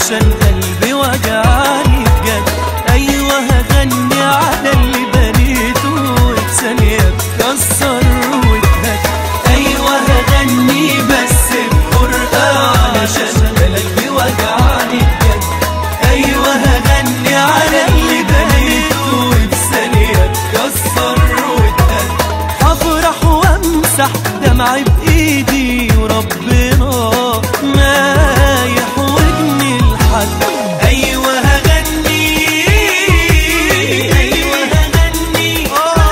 علشان قلبي وجعني بجد ايوه هغني على اللي بنيته وفي ثانيه اتكسر واتهد ايوه هغني بس بفرقه علشان قلبي وجعني بجد ايوه هغني على اللي بنيته وفي ثانيه اتكسر واتهد هفرح وامسح دمعي بايدي وربنا ما يحوجني لحد ايوه هغني ايوه هغني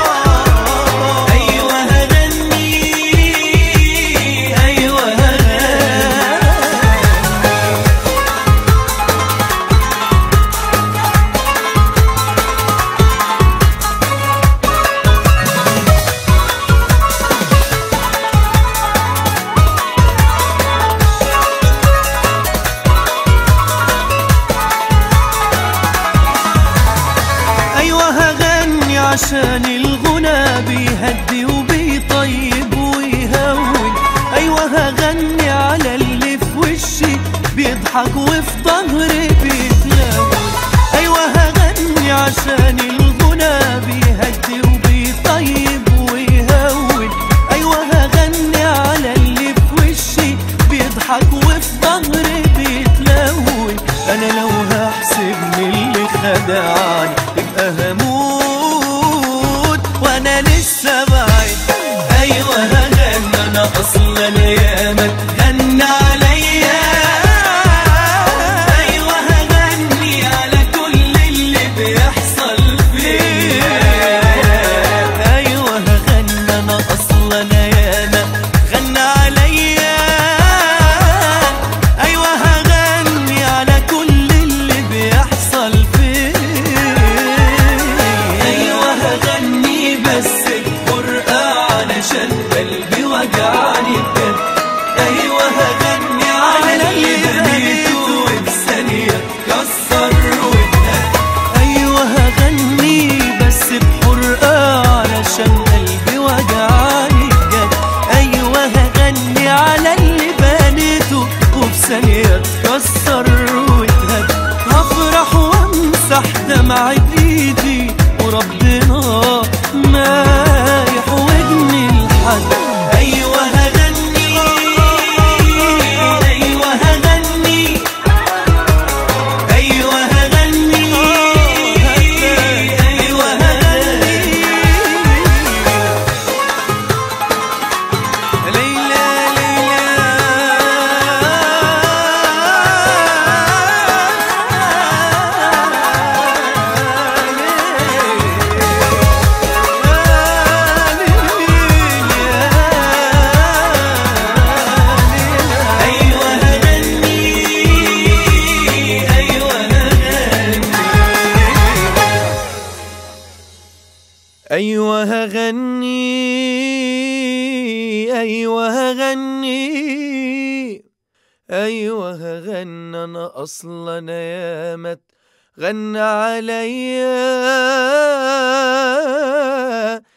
ايوه هغني ايوه هغني ايوه هغني عشان الغنى بيهدي وبيطيب ويهون ايوه هغني على اللي في وشي بيضحك وفي ظهري بيتلون ايوه هغني عشان الغنى بيهدي وبيطيب ويهون ايوه هغني على اللي في وشي بيضحك وفي ظهري بيتلون انا لو هحسب من اللي خدعني يبقى هموت وانا لسه بعيد ايوه هغني انا اصلا ياما غنى عليا ايوه هغني على كل اللي بيحصل فيا ايوه هغني انا اصلا ياما غنى عليا ايوه هغني على كل اللي بيحصل فيا ايوه هغني بس بفرقه علشان قلبي وجعني بجد ايوه هغني على اللي بنيته وفي ثانيه اتكسر واتهد ايوه هغني بس بحرقه علشان قلبي وجعني بجد ايوه هغني على اللي بنيته وفي ثانيه اتكسر واتهد هفرح وامسح دمعي بايدي وربنا ما يحوجني لحد ايوه هغني ايوه هغني ايوه هغني ايوه هغني ليلى أيوة هغني أيوة هغني أيوة هغني أيوة هغني أيوة هغني أنا أصلا يامت غنى عليا